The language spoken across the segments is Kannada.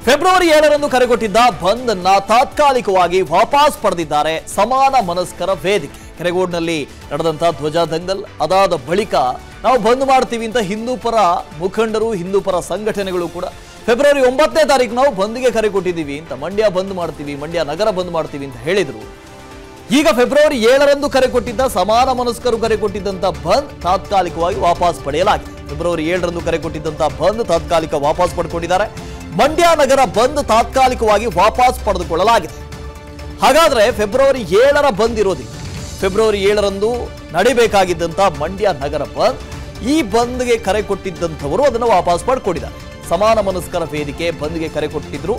ಫೆಬ್ರವರಿ ಏಳರಂದು ಕರೆಗೊಟ್ಟಿದ್ದ ಬಂದ್ ಅನ್ನ ತಾತ್ಕಾಲಿಕವಾಗಿ ವಾಪಸ್ ಪಡೆದಿದ್ದಾರೆ ಸಮಾನ ಮನಸ್ಕರ ವೇದಿಕೆ ಕೆರೆಗೋಡ್ನಲ್ಲಿ ನಡೆದಂತ ಧ್ವಜ ದಂಗಲ್ ಅದಾದ ಬಳಿಕ ನಾವು ಬಂದ್ ಮಾಡ್ತೀವಿ ಅಂತ ಹಿಂದೂ ಪರ ಮುಖಂಡರು ಹಿಂದೂ ಪರ ಸಂಘಟನೆಗಳು ಕೂಡ ಫೆಬ್ರವರಿ ಒಂಬತ್ತನೇ ತಾರೀಕು ನಾವು ಬಂದ್ಗೆ ಕರೆ ಕೊಟ್ಟಿದ್ದೀವಿ ಅಂತ ಮಂಡ್ಯ ಬಂದ್ ಮಾಡ್ತೀವಿ ಮಂಡ್ಯ ನಗರ ಬಂದ್ ಮಾಡ್ತೀವಿ ಅಂತ ಹೇಳಿದ್ರು ಈಗ ಫೆಬ್ರವರಿ ಏಳರಂದು ಕರೆ ಕೊಟ್ಟಿದ್ದ ಸಮಾನ ಮನಸ್ಕರು ಕರೆ ಕೊಟ್ಟಿದ್ದಂತ ಬಂದ್ ತಾತ್ಕಾಲಿಕವಾಗಿ ವಾಪಸ್ ಪಡೆಯಲಾಗಿದೆ ಫೆಬ್ರವರಿ ಏಳರಂದು ಕರೆ ಕೊಟ್ಟಿದ್ದಂತ ಬಂದ್ ತಾತ್ಕಾಲಿಕ ವಾಪಸ್ ಪಡ್ಕೊಂಡಿದ್ದಾರೆ ಮಂಡ್ಯ ನಗರ ಬಂದ್ ತಾತ್ಕಾಲಿಕವಾಗಿ ವಾಪಸ್ ಪಡೆದುಕೊಳ್ಳಲಾಗಿದೆ ಹಾಗಾದ್ರೆ ಫೆಬ್ರವರಿ ಏಳರ ಬಂದ್ ಇರೋದಿಲ್ಲ ಫೆಬ್ರವರಿ ಏಳರಂದು ನಡಿಬೇಕಾಗಿದ್ದಂತ ಮಂಡ್ಯ ನಗರ ಬಂದ್ ಈ ಬಂದ್ಗೆ ಕರೆ ಕೊಟ್ಟಿದ್ದಂಥವರು ಅದನ್ನು ವಾಪಸ್ ಪಡ್ಕೊಂಡಿದ್ದಾರೆ ಸಮಾನ ಮನಸ್ಕರ ವೇದಿಕೆ ಬಂದ್ಗೆ ಕರೆ ಕೊಟ್ಟಿದ್ರು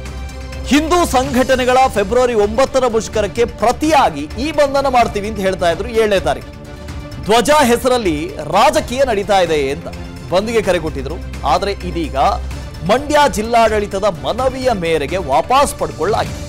ಹಿಂದೂ ಸಂಘಟನೆಗಳ ಫೆಬ್ರವರಿ ಒಂಬತ್ತರ ಮುಷ್ಕರಕ್ಕೆ ಪ್ರತಿಯಾಗಿ ಈ ಬಂಧನ ಮಾಡ್ತೀವಿ ಅಂತ ಹೇಳ್ತಾ ಇದ್ರು ಏಳನೇ ತಾರೀಕು ಧ್ವಜ ಹೆಸರಲ್ಲಿ ರಾಜಕೀಯ ನಡೀತಾ ಇದೆ ಅಂತ ಬಂದ್ಗೆ ಕರೆ ಕೊಟ್ಟಿದ್ರು ಆದರೆ ಇದೀಗ ಮಂಡ್ಯ ಜಿಲ್ಲಾಡಳಿತದ ಮನವಿಯ ಮೇರೆಗೆ ವಾಪಸ್ ಪಡ್ಕೊಳ್ಳಲಾಗಿದೆ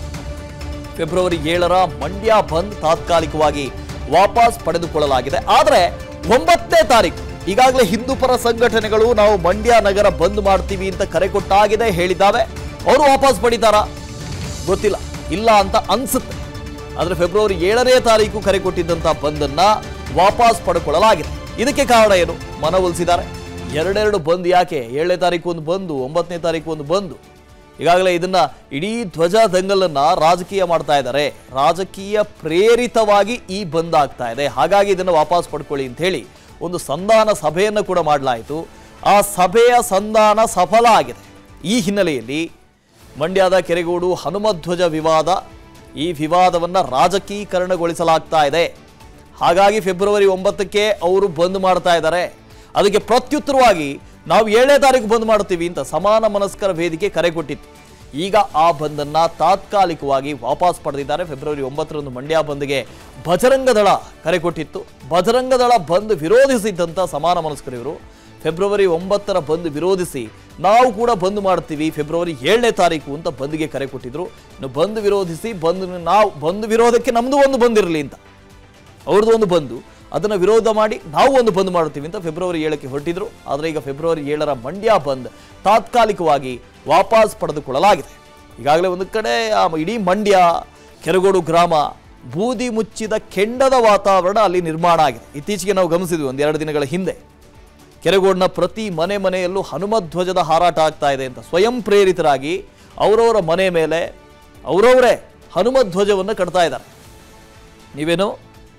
ಫೆಬ್ರವರಿ ಏಳರ ಮಂಡ್ಯ ಬಂದ್ ತಾತ್ಕಾಲಿಕವಾಗಿ ವಾಪಸ್ ಪಡೆದುಕೊಳ್ಳಲಾಗಿದೆ ಆದರೆ ಒಂಬತ್ತನೇ ತಾರೀಕು ಈಗಾಗಲೇ ಹಿಂದೂ ಪರ ಸಂಘಟನೆಗಳು ನಾವು ಮಂಡ್ಯ ನಗರ ಬಂದ್ ಮಾಡ್ತೀವಿ ಅಂತ ಕರೆ ಕೊಟ್ಟಾಗಿದೆ ಹೇಳಿದ್ದಾವೆ ಅವರು ವಾಪಸ್ ಪಡಿತಾರಾ ಗೊತ್ತಿಲ್ಲ ಇಲ್ಲ ಅಂತ ಅನ್ಸುತ್ತೆ ಆದರೆ ಫೆಬ್ರವರಿ ಏಳನೇ ತಾರೀಕು ಕರೆ ಕೊಟ್ಟಿದ್ದಂಥ ಬಂದನ್ನ ವಾಪಸ್ ಪಡ್ಕೊಳ್ಳಲಾಗಿದೆ ಇದಕ್ಕೆ ಕಾರಣ ಏನು ಮನವೊಲಿಸಿದ್ದಾರೆ ಎರಡೆರಡು ಬಂದ್ ಯಾಕೆ ಏಳನೇ ತಾರೀಕು ಒಂದು ಬಂದು ಒಂಬತ್ತನೇ ತಾರೀಕು ಒಂದು ಬಂದು ಈಗಾಗಲೇ ಇದನ್ನ ಇಡೀ ಧ್ವಜ ದಂಗಲನ್ನ ರಾಜಕೀಯ ಮಾಡ್ತಾ ಇದ್ದಾರೆ ರಾಜಕೀಯ ಪ್ರೇರಿತವಾಗಿ ಈ ಬಂದ್ ಆಗ್ತಾ ಇದೆ ಹಾಗಾಗಿ ಇದನ್ನು ವಾಪಸ್ ಪಡ್ಕೊಳ್ಳಿ ಅಂತ ಹೇಳಿ ಒಂದು ಸಂಧಾನ ಸಭೆಯನ್ನು ಕೂಡ ಮಾಡಲಾಯಿತು ಆ ಸಭೆಯ ಸಂಧಾನ ಸಫಲ ಆಗಿದೆ ಈ ಹಿನ್ನೆಲೆಯಲ್ಲಿ ಮಂಡ್ಯದ ಕೆರೆಗೋಡು ಹನುಮಧ್ವಜ ವಿವಾದ ಈ ವಿವಾದವನ್ನ ರಾಜಕೀಕರಣಗೊಳಿಸಲಾಗ್ತಾ ಇದೆ ಹಾಗಾಗಿ ಫೆಬ್ರವರಿ ಒಂಬತ್ತಕ್ಕೆ ಅವರು ಬಂದ್ ಮಾಡ್ತಾ ಇದ್ದಾರೆ ಅದಕ್ಕೆ ಪ್ರತ್ಯುತ್ತರವಾಗಿ ನಾವು ಏಳನೇ ತಾರೀಕು ಬಂದ್ ಮಾಡ್ತೀವಿ ಅಂತ ಸಮಾನ ಮನಸ್ಕರ ವೇದಿಕೆ ಕರೆ ಕೊಟ್ಟಿತ್ತು ಈಗ ಆ ಬಂದನ್ನ ತಾತ್ಕಾಲಿಕವಾಗಿ ವಾಪಸ್ ಪಡೆದಿದ್ದಾರೆ ಫೆಬ್ರವರಿ ಒಂಬತ್ತರಂದು ಮಂಡ್ಯ ಬಂದ್ಗೆ ಬಜರಂಗ ದಳ ಕರೆ ಕೊಟ್ಟಿತ್ತು ಬಜರಂಗ ದಳ ಬಂದ್ ವಿರೋಧಿಸಿದ್ದಂಥ ಸಮಾನ ಮನಸ್ಕರಿವರು ಫೆಬ್ರವರಿ ಒಂಬತ್ತರ ಬಂದ್ ವಿರೋಧಿಸಿ ನಾವು ಕೂಡ ಬಂದ್ ಮಾಡ್ತೀವಿ ಫೆಬ್ರವರಿ ಏಳನೇ ತಾರೀಕು ಅಂತ ಬಂದ್ಗೆ ಕರೆ ಕೊಟ್ಟಿದ್ರು ಇನ್ನು ಬಂದ್ ವಿರೋಧಿಸಿ ಬಂದ್ ನಾವು ಬಂದ್ ವಿರೋಧಕ್ಕೆ ನಮ್ದು ಒಂದು ಬಂದಿರಲಿ ಅಂತ ಅವ್ರದ್ದು ಒಂದು ಬಂದು ಅದನ್ನು ವಿರೋಧ ಮಾಡಿ ನಾವು ಒಂದು ಬಂದ್ ಮಾಡ್ತೀವಿ ಅಂತ ಫೆಬ್ರವರಿ ಏಳಕ್ಕೆ ಹೊರಟಿದ್ರು ಆದರೆ ಈಗ ಫೆಬ್ರವರಿ ಏಳರ ಮಂಡ್ಯ ಬಂದ್ ತಾತ್ಕಾಲಿಕವಾಗಿ ವಾಪಸ್ ಪಡೆದುಕೊಳ್ಳಲಾಗಿದೆ ಈಗಾಗಲೇ ಒಂದು ಕಡೆ ಆ ಇಡೀ ಮಂಡ್ಯ ಕೆರಗೋಡು ಗ್ರಾಮ ಬೂದಿ ಮುಚ್ಚಿದ ಕೆಂಡದ ವಾತಾವರಣ ಅಲ್ಲಿ ನಿರ್ಮಾಣ ಆಗಿದೆ ಇತ್ತೀಚೆಗೆ ನಾವು ಗಮನಿಸಿದ್ವಿ ಒಂದೆರಡು ದಿನಗಳ ಹಿಂದೆ ಕೆರೆಗೋಡ್ನ ಪ್ರತಿ ಮನೆ ಮನೆಯಲ್ಲೂ ಹನುಮಧ್ವಜದ ಹಾರಾಟ ಆಗ್ತಾ ಇದೆ ಅಂತ ಸ್ವಯಂ ಪ್ರೇರಿತರಾಗಿ ಅವರವರ ಮನೆ ಮೇಲೆ ಅವರವರೇ ಹನುಮಧ್ವಜವನ್ನು ಕಟ್ತಾ ಇದ್ದಾರೆ ನೀವೇನು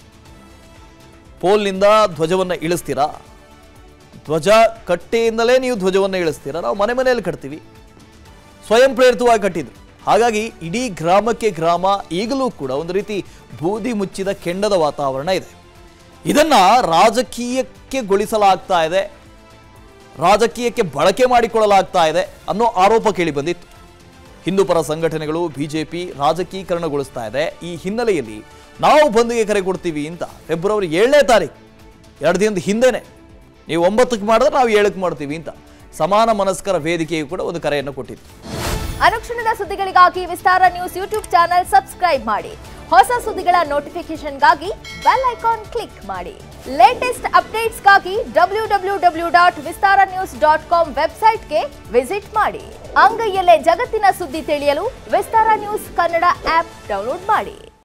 ಪೋಲ್ನಿಂದ ಧ್ವಜವನ್ನು ಇಳಿಸ್ತೀರಾ ಧ್ವಜ ಕಟ್ಟೆಯಿಂದಲೇ ನೀವು ಧ್ವಜವನ್ನು ಇಳಿಸ್ತೀರಾ ನಾವು ಮನೆ ಮನೆಯಲ್ಲಿ ಕಟ್ತೀವಿ ಸ್ವಯಂ ಪ್ರೇರಿತವಾಗಿ ಕಟ್ಟಿದ್ರು ಹಾಗಾಗಿ ಇಡೀ ಗ್ರಾಮಕ್ಕೆ ಗ್ರಾಮ ಈಗಲೂ ಕೂಡ ಒಂದು ರೀತಿ ಬೂದಿ ಮುಚ್ಚಿದ ಕೆಂಡದ ವಾತಾವರಣ ಇದೆ ಇದನ್ನ ರಾಜಕೀಯಕ್ಕೆ ಗೊಳಿಸಲಾಗ್ತಾ ಇದೆ ರಾಜಕೀಯಕ್ಕೆ ಬಳಕೆ ಮಾಡಿಕೊಳ್ಳಲಾಗ್ತಾ ಇದೆ ಅನ್ನೋ ಆರೋಪ ಕೇಳಿ ಬಂದಿತ್ತು ಹಿಂದೂ ಪರ ಸಂಘಟನೆಗಳು ಬಿಜೆಪಿ ರಾಜಕೀಕರಣಗೊಳಿಸ್ತಾ ಇದೆ ಈ ಹಿನ್ನೆಲೆಯಲ್ಲಿ ನಾವು ಬಂದ್ಗೆ ಕರೆ ಕೊಡ್ತೀವಿ ಅಂತ ಫೆಬ್ರವರಿ ಏಳನೇ ತಾರೀಕು ಎರಡು ದಿನದ ಹಿಂದೆನೆ ನೀವು ಒಂಬತ್ತಕ್ಕೆ ಮಾಡಿದ್ರೆ ನಾವು ಏಳಕ್ಕೆ ಮಾಡ್ತೀವಿ ಅಂತ ಸಮಾನ ಮನಸ್ಕರ ವೇದಿಕೆಯು ಕೂಡ ಒಂದು ಕರೆಯನ್ನು ಕೊಟ್ಟಿತ್ತು ಅನುಕ್ಷಣದ ಸುದ್ದಿಗಳಿಗಾಗಿ Vistara news YouTube channel subscribe ಮಾಡಿ ಹೊಸ ಸುದ್ದಿಗಳ ನೋಟಿಫಿಕೇಶನ್ಗಾಗಿ ಬೆಲ್ ಐಕಾನ್ ಕ್ಲಿಕ್ ಮಾಡಿ ಲೇಟೆಸ್ಟ್ ಅಪ್ಡೇಟ್ಸ್ಗಾಗಿ W W W dot Vistara news dot com ವೆಬ್ಸೈಟ್ಗೆ ವಿಸಿಟ್ ಮಾಡಿ ಅಂಗೈಯಲ್ಲೇ ಜಗತ್ತಿನ ಸುದ್ದಿ ತಿಳಿಯಲು Vistara news Kannada app download ಮಾಡಿ